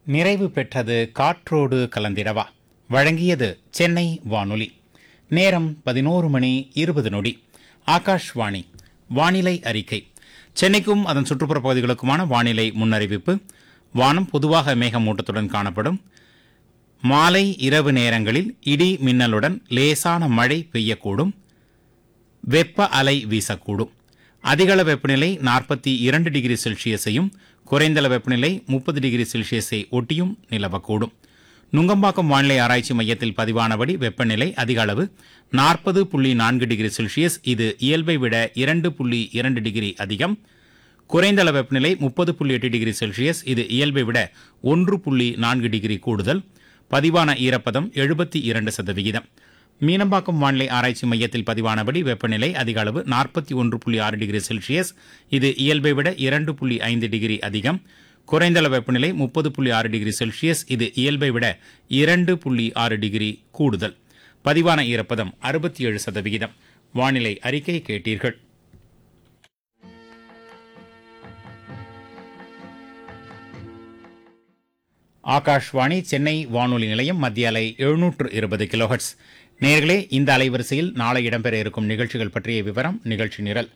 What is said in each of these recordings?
நிறைவு பெற்றது காற்றோடு கலந்திடவா வழங்கியது சென்னை வானொலி நேரம் பதினோரு மணி இருபது நொடி ஆகாஷ்வாணி வானிலை அறிக்கை சென்னைக்கும் அதன் சுற்றுப்புற பகுதிகளுக்குமான வானிலை முன்னறிவிப்பு வானம் பொதுவாக மேகமூட்டத்துடன் காணப்படும் மாலை இரவு நேரங்களில் இடி மின்னலுடன் லேசான மழை பெய்யக்கூடும் வெப்ப அலை வீசக்கூடும் அதிகள வெப்பநிலை நாற்பத்தி இரண்டு டிகிரி செல்சியஸையும் குறைந்தள வெப்பநிலை முப்பது டிகிரி செல்சியஸை ஒட்டியும் நிலவக்கூடும் நுங்கம்பாக்கம் வானிலை ஆராய்ச்சி மையத்தில் பதிவானபடி வெப்பநிலை அதிக அளவு நாற்பது புள்ளி நான்கு டிகிரி செல்சியஸ் இது இயல்பை விட இரண்டு புள்ளி இரண்டு டிகிரி அதிகம் குறைந்தள வெப்பநிலை முப்பது புள்ளி எட்டு டிகிரி செல்சியஸ் இது இயல்பை விட ஒன்று புள்ளி நான்கு டிகிரி கூடுதல் பதிவான ஈரப்பதம் எழுபத்தி இரண்டு சதவிகிதம் மீனம்பாக்கம் வானிலை ஆராய்ச்சி மையத்தில் பதிவானபடி வெப்பநிலை அதிக அளவு நாற்பத்தி ஒன்று புள்ளி ஆறு டிகிரி செல்சியஸ் இது இயல்பை விட இரண்டு புள்ளி ஐந்து டிகிரி அதிகம் குறைந்தள வெப்பநிலை முப்பது புள்ளி ஆறு டிகிரி செல்சியஸ் இது இயல்பை விட இரண்டு புள்ளி ஆறு டிகிரி கூடுதல் பதிவான ஈரப்பதம் அறுபத்தி ஏழு சதவிகிதம் வானிலை அறிக்கை கேட்டீர்கள் ஆகாஷ்வாணி சென்னை வானொலி நிலையம் மத்திய அலை எழுநூற்று இருபது கிலோஹெட்ஸ் நேர்களே இந்த அலைவரிசையில் நாளை இடம்பெற இருக்கும் நிகழ்ச்சிகள் பற்றிய விவரம் நிகழ்ச்சி நிரல்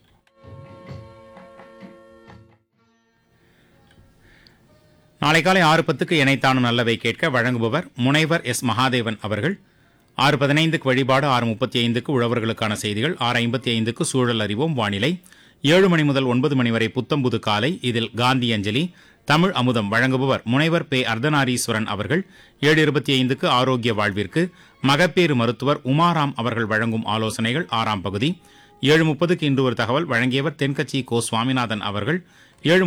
நாளை காலை ஆறு பத்துக்கு இணைத்தானும் நல்லவை கேட்க வழங்குபவர் முனைவர் எஸ் மகாதேவன் அவர்கள் ஆறு பதினைந்துக்கு வழிபாடு ஆறு முப்பத்தி ஐந்துக்கு உழவர்களுக்கான செய்திகள் ஆறு ஐம்பத்தி ஐந்துக்கு சூழல் அறிவோம் வானிலை ஏழு மணி முதல் ஒன்பது மணி வரை புத்தம்புது காலை இதில் காந்தி அஞ்சலி தமிழ் அமுதம் வழங்குபவர் முனைவர் பே அர்த்தநாரீஸ்வரன் அவர்கள் ஏழு இருபத்தி ஐந்துக்கு ஆரோக்கிய வாழ்விற்கு மகப்பேறு மருத்துவர் உமாராம் அவர்கள் வழங்கும் ஆலோசனைகள் ஆறாம் பகுதி ஏழு முப்பதுக்கு இன்று ஒரு தகவல் வழங்கியவர் தென்கட்சி கோ சுவாமிநாதன் அவர்கள்